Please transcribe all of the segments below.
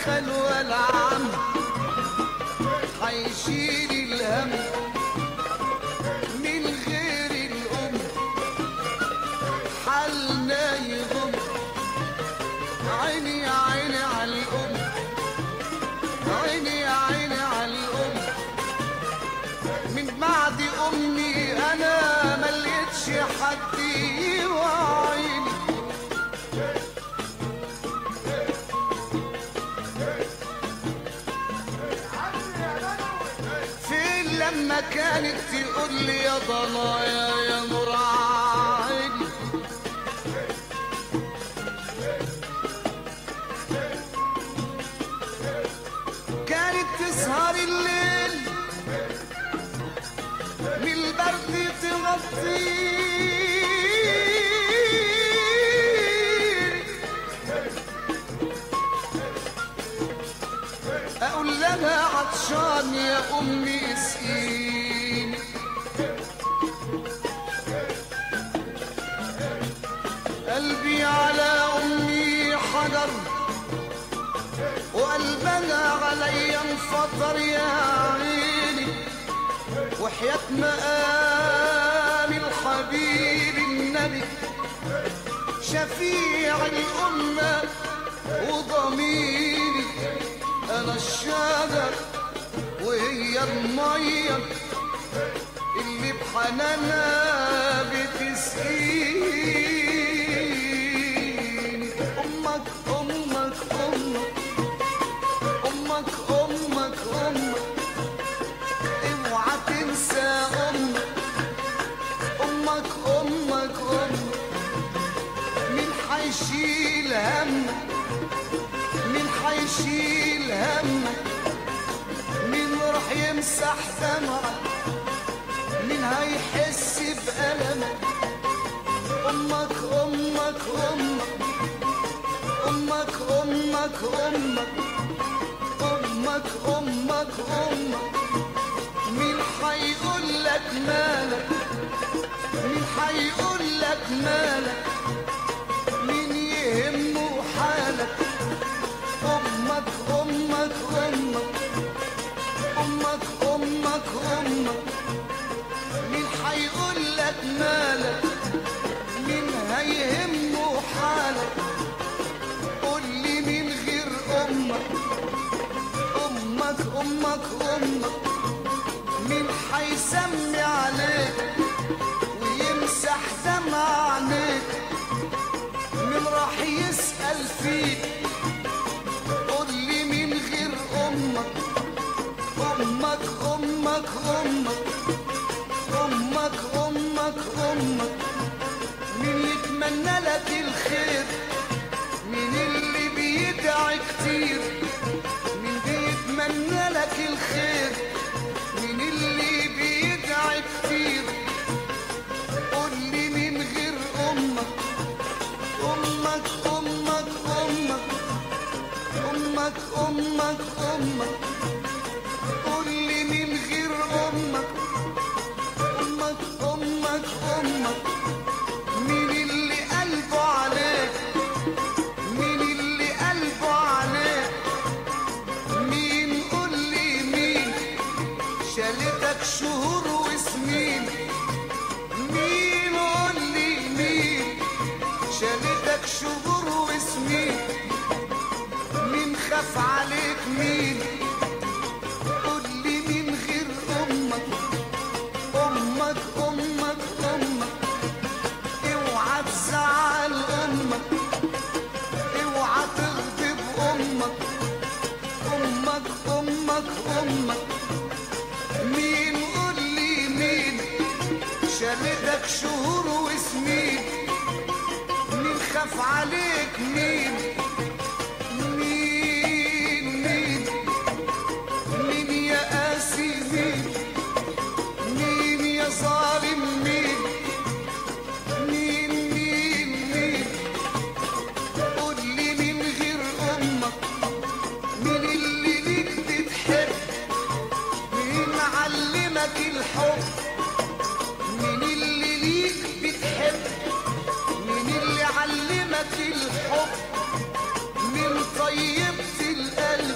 خال ولا عم حيشيل الهم من غير الأم حالنا يضم عيني يا عيني على الأم عيني يا عيني على الأم من بعد أمي أنا ملقتش حد يوعيني فين لما كانت تقول لي يا ضنايا يا نور عيني كانت تسهر الليل من البرد تغطيني اقول لها عطشان يا امي اسقيني قلبي على امي حجر وقلبها عليا انفطر يا عيني وحياة مقام الحبيب النبي شفيع الأمة وضميري أنا الشجر وهي المية اللي بحنانها بتسقيني أمك أمك أمك أمك أمك أمك اوعى تنسى أمك أمك أمك أمك مين حيشيل همك مين حيشيل همك مين راح يمسح دمعك مين هيحس بألمك أمك أمك أمك أمك أمك أمك أمك أمك أمك مين حيقول لك مالك مين حيقول لك مالك مين يهمه حالك أمك أمك أمك أمك أمك أمك مين حيقول لك مالك مين هيهمه حالك قول لي مين غير أمك أمك أمك أمك مين حيسمي عليك ويمسح دمع عينيك مين راح يسأل فيك قول لي مين غير أمك أمك أمك أمك أمك أمك أمك مين يتمنى لك الخير مين اللي بيدعي كتير مين بيتمنى لك الخير مين اللي بيدعي كتير قول لي مين غير أمك أمك أمك أمك أمك أمك أمك قول لي مين غير أمك أمك أمك أمك مين اللي قلبه عليك مين اللي قلبه عليك مين قول لي مين شالتك شهور وسنين مين قول لي مين شالتك شهور وسنين مين خاف عليك مين قول لي مين غير امك امك امك امك اوعى تزعل امك اوعى تغضب امك امك امك امك مين قول لي مين شالتك شهور وسنين مين خاف عليك مين مين مين مين يا قاسي مين مين يا ظالم مين مين مين مين قول لي مين غير امك مين اللي ليك بتحب مين علمك الحب مين اللي ليك بتحب مين اللي علمك الحب من طيبة القلب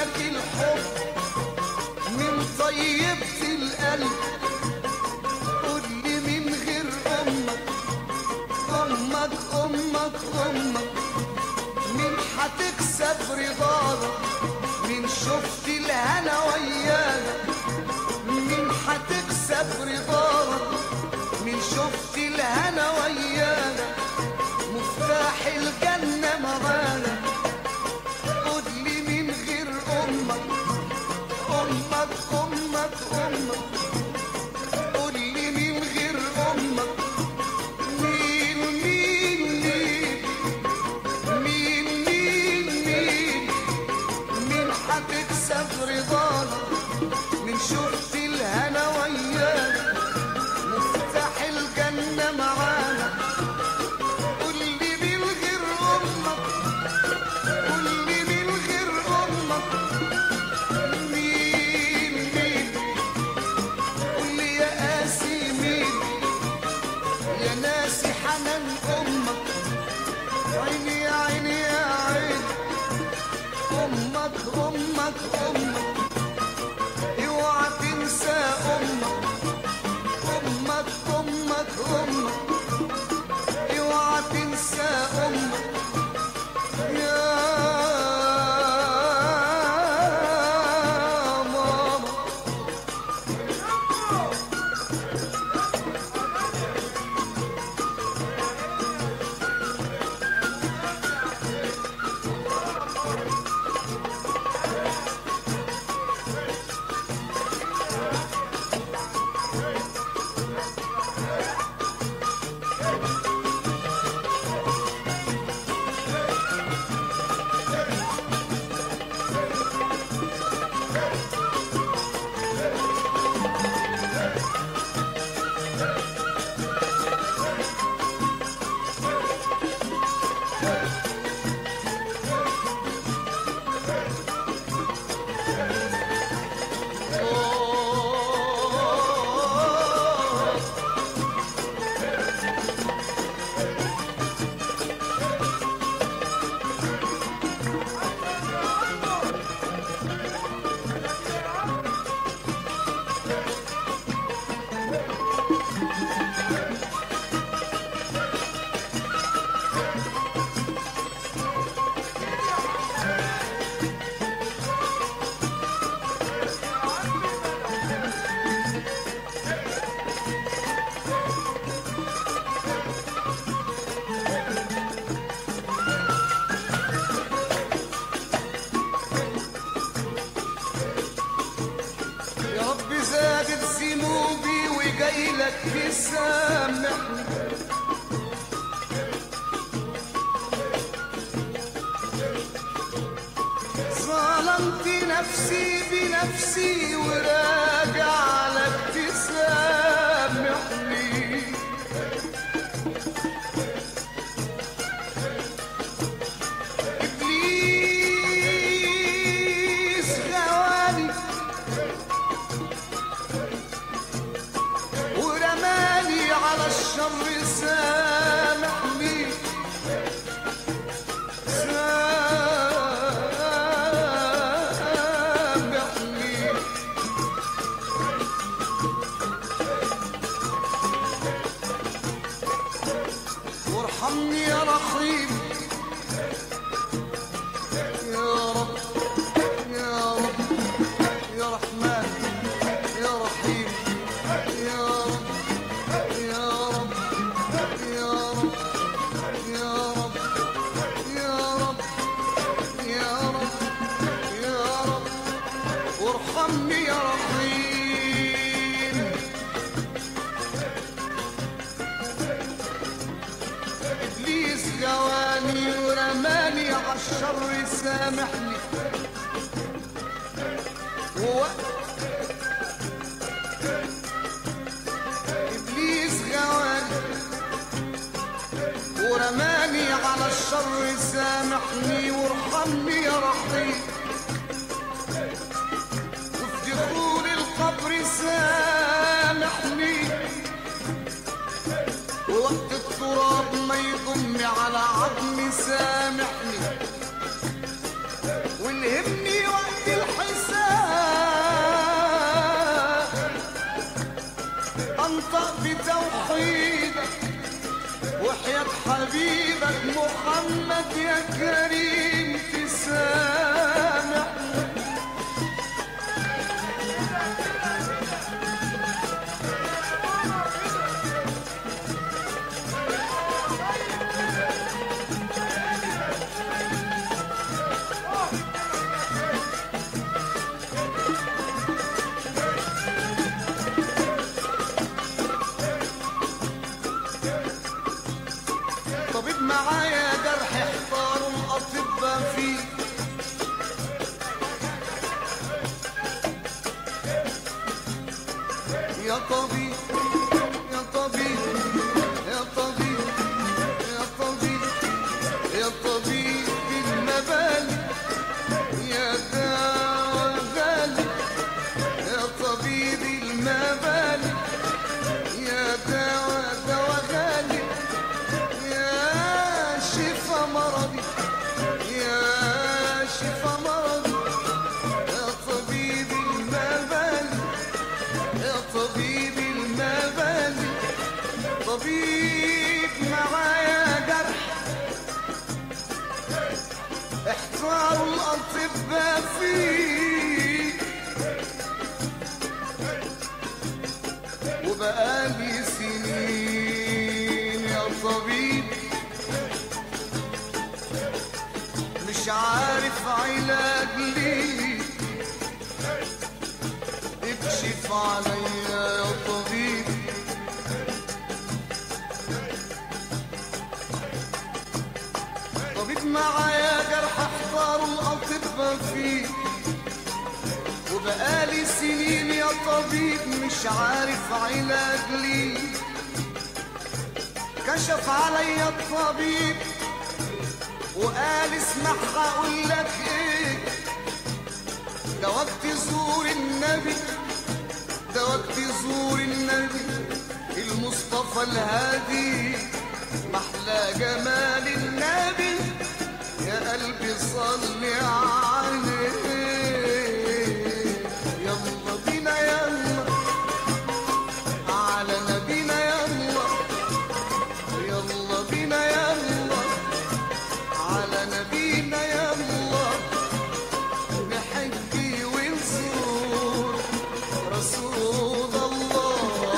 منك الحب من طيبة القلب قول لي من غير أمك أمك أمك أمك مين هتكسب رضانا مين شفت الهنا ويانا مين هتكسب رضانا مين شفت الهنا ويانا مفتاح الجنة معانا قول لي من غير أمك أمك أمك أمك قول لي من غير أمك مين مين مين مين مين مين مين هتكسب رضانا من شفت الهنا ويانا مفتاح الجنة معانا قول لي من غير أمك قول لي من غير أمك مين مين قول لي يا قاسي مين يا ناسي حنان أمك عيني يا عيني يا عيني أمك أمك أمك اوعى تنسى أمك أمك أمك أمك اوعى تنسى أمك يا ماما يا رب زادت ذنوبي وجاي لك تسامحني ظلمت نفسي بنفسي وراجع لك تسامحني إبليس غواني ورماني على الشر سامحني سامحني وارحمني يا رحيم يا رب يا رب يا رحمن يا رحيم يا رب يا رب يا رب يا رب يا رب يا رب يا رب وارحمني يا رحيم ابليس جواني ورماني عالشر سامحني ووقت ابليس غواني ورماني على الشر سامحني وارحمني يا رحيم وفي دخول القبر سامحني ووقت التراب ما يضم على عظمي سامحني والهمني وقت توحيدك وحياة حبيبك محمد يا كريم تسامح طبيب معايا جرح احتاروا الاطباء فيه يا طبيب يا طبيب يا طبيب يا طبيب يا طبيب المبالي يا دواء غالي يا طبيب المبالي يا دواء دواء غالي يا شفا مرضي يا شفا مرضي يا طبيب المبالي يا طبيب المبالي طبيب معايا جرح احتار الاطباء فيه وبقالي سنين يا طبيب مش عارف علاج ليه اكشف عليا يا طبيب طبيب معايا جرح احتار الاطباء فيه وبقالي سنين يا طبيب مش عارف علاج ليه كشف عليا الطبيب وقال اسمع هقول لك ايه ده وقت زور النبي ده وقت زور النبي المصطفى الهادي محلى جمال النبي يا قلبي صل عليه يلا بينا يلا على نبينا يلا يلا بينا يلا على نبينا يلا نحكي ونزور رسول الله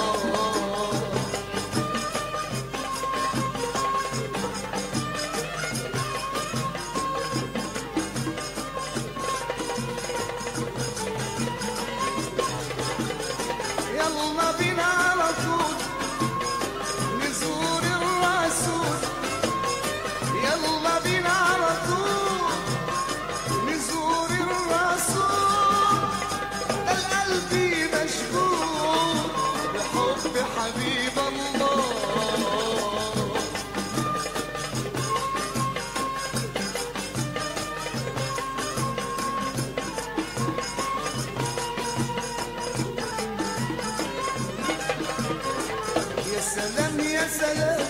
يلا بينا على طول نزور الرسول يلا بينا على طول نزور الرسول ده القلب مشغول بحب حبيب الله يا سلام يا سلام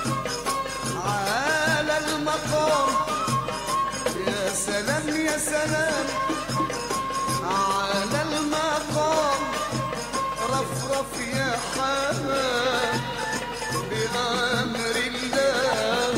على المقام يا سلام يا سلام على المقام رفرف يا حمام بأمر الله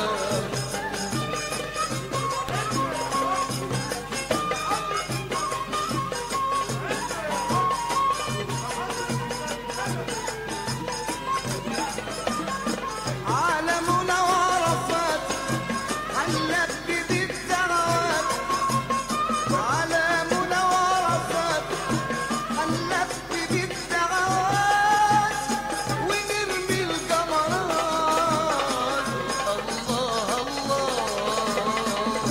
عالمنا وعرفات هنلبي بالدعوات عالمنا وعرفات هنلبي بالدعوات ونرمي الجمرات الله الله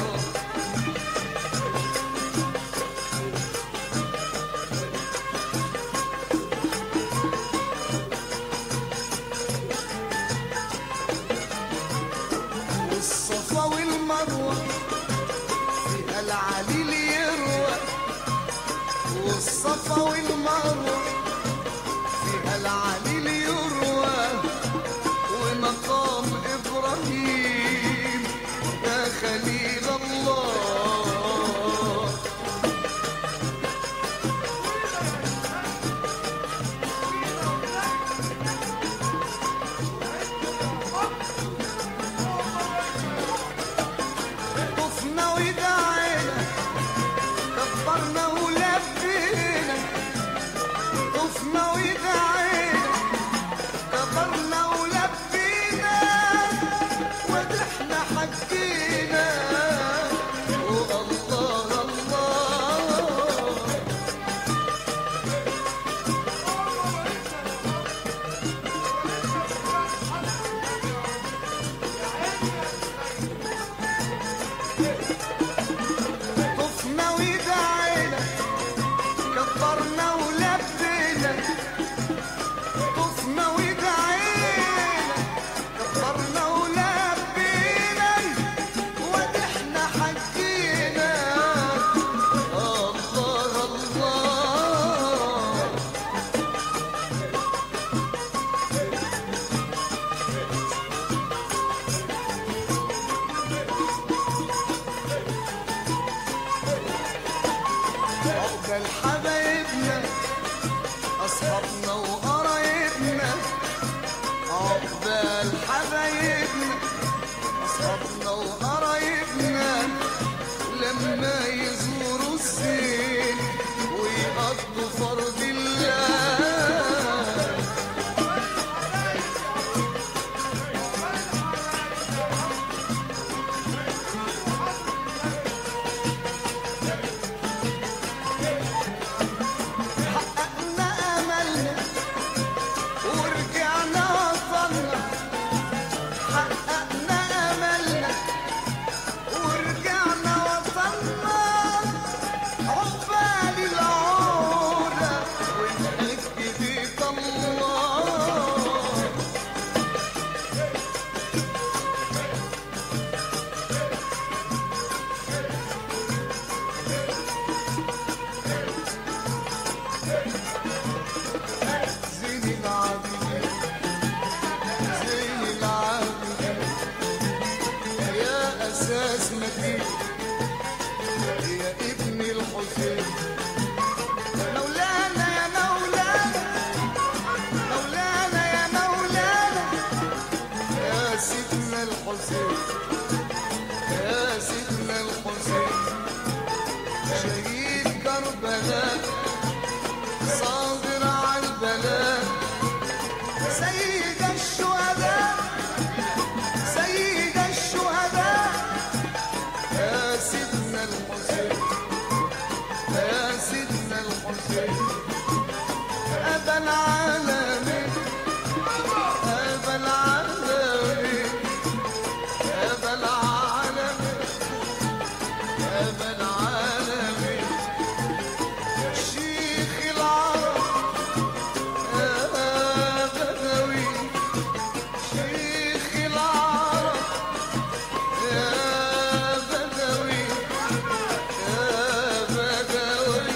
والصفا والمروة فيها العليل يروى والصفا والمروة فيها العليل يروى ومقام إبراهيم يا خليل الله عقبال حبايبنا أصحابنا وقرايبنا عقبال حبايبنا أصحابنا وقرايبنا لما يزوروا الزين ويقضوا فرض الله حققنا املنا ورجعنا وطننا حققنا املنا ورجعنا وطننا عقبال العودة ونحب بيت الله زين العابدين زين العابدين يا أساس متين يا ابن الحسين مولانا يا مولانا مولانا يا مولانا يا سيدنا الحسين يا سيدنا الحسين شهيد كربلاء صابر على البلاء سيد الشهداء سيد الشهداء يا سيدنا الحسين يا سيدنا الحسين أبا العالمين أبا العالمين أبا العالمين أبا العالمين شيخ العرب يا بدوي شيخ العرب يا بدوي يا بدوي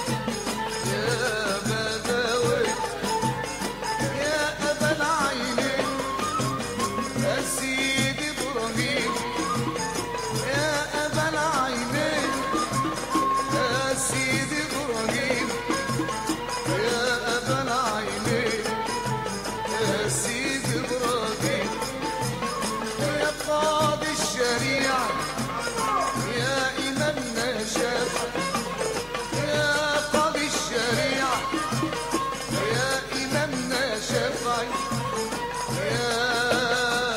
يا بدوي يا أبا العينين يا سيدي إبراهيم يا أبا العينين يا سيدي إبراهيم يا أبا العينين يا سيدي إبراهيم يا قاضي الشريعة يا إمامنا شافع يا قاضي الشريعة يا إمامنا شافعي يا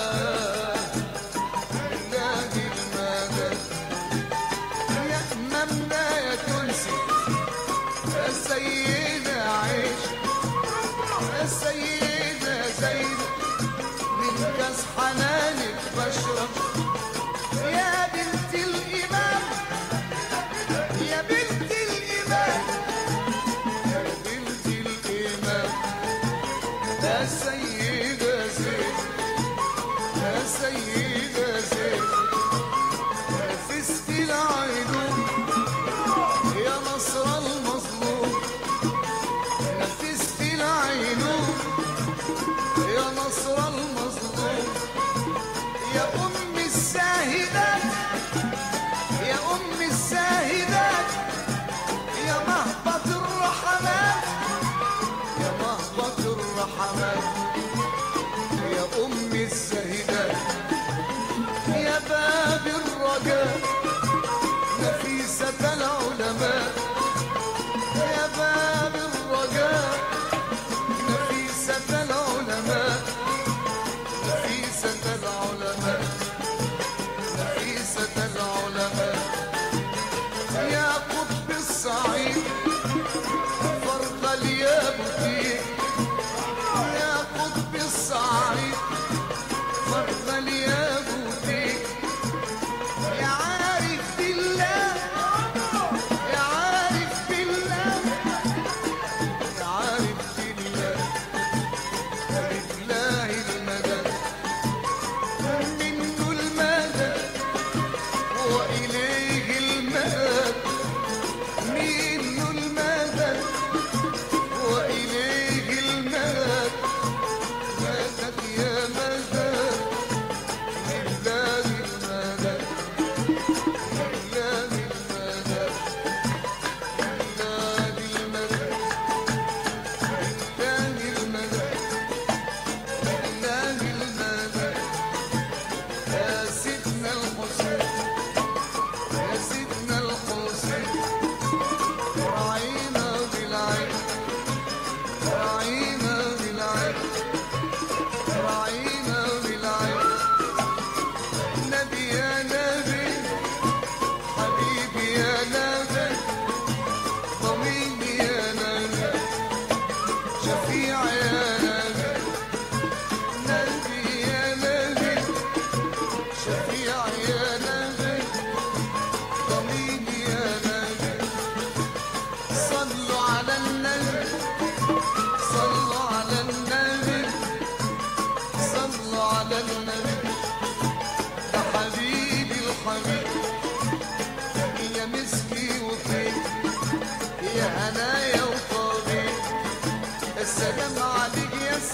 إله المدد يا إمامنا يا تونسي يا سيدة عيش يا سيدة زينب من كاس حنانك بشرب يا بنت الإمام يا بنت الإمام يا بنت الإمام يا سيدة زين يا سيدة زين نفست العينون يا نصر المظلوم نفست العينون يا نصر المظلوم يا أم الساهدات يا أم الساهدات يا مهبط الرحمات يا مهبط الرحمات يا أم الزاهدات يا باب الرجاء نفيسة العلماء يا باب الرجاء نفيسة العلماء نفيسة العلماء نفيسة العلماء يا قطب الصعيد فرق اليابوتين يا قطب الصعيد فرق اليابوتين يا عارف بالله يا عارف بالله يا عارف بالله لله المدد منه المدد وإليه المدد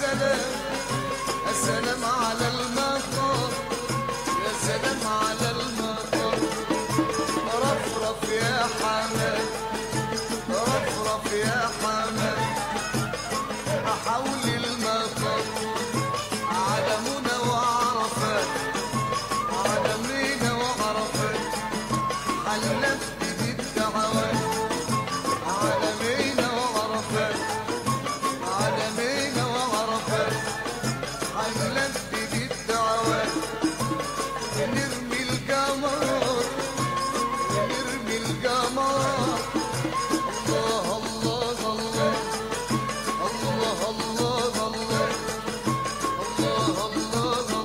سلام يا سلام على المطر يا سلام على المطر رفرف يا حمام رفرف يا حمام حول المطر على منى وعرفات على منى وعرفات حلت بيدي الدعوات على منى وعرفات على منى وعرفات حلت بيدي الدعوات نرمي القمر نرمي القمر الله الله الله الله الله الله الله الله الله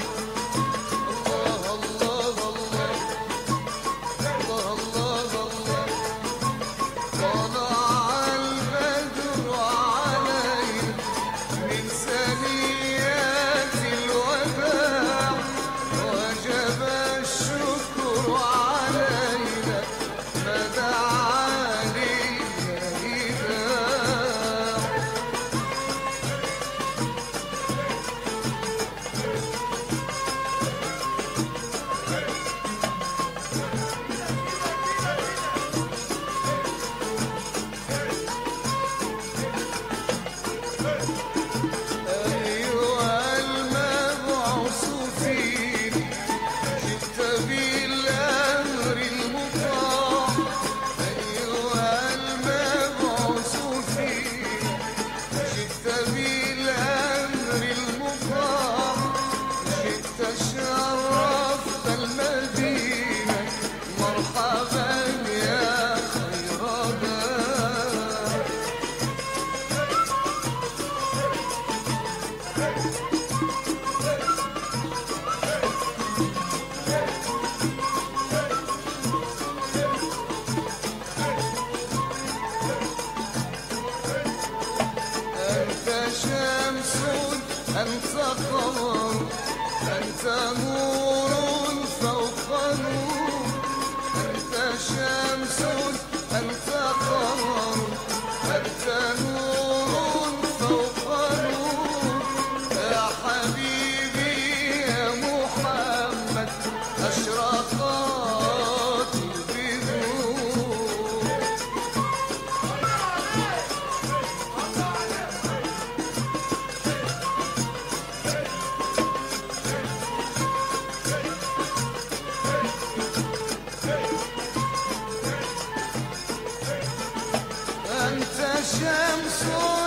الله الله الله طلع البدر علينا من ثنيات الوداع وجب الشكر علينا ما دعا لنا إذاع أيها المبعوث فينا جئت بالأمر المطاع أيها المبعوث فينا جئت بالأمر المطاع جئت شرفت المدينة مرحبا يا خير دار أنت شمس أنت قمر أنت نور فوق نور أنت شمس أنت قمر أنت نور فوق نور يا حبيبي يا محمد أشرقت البدور أنت شمس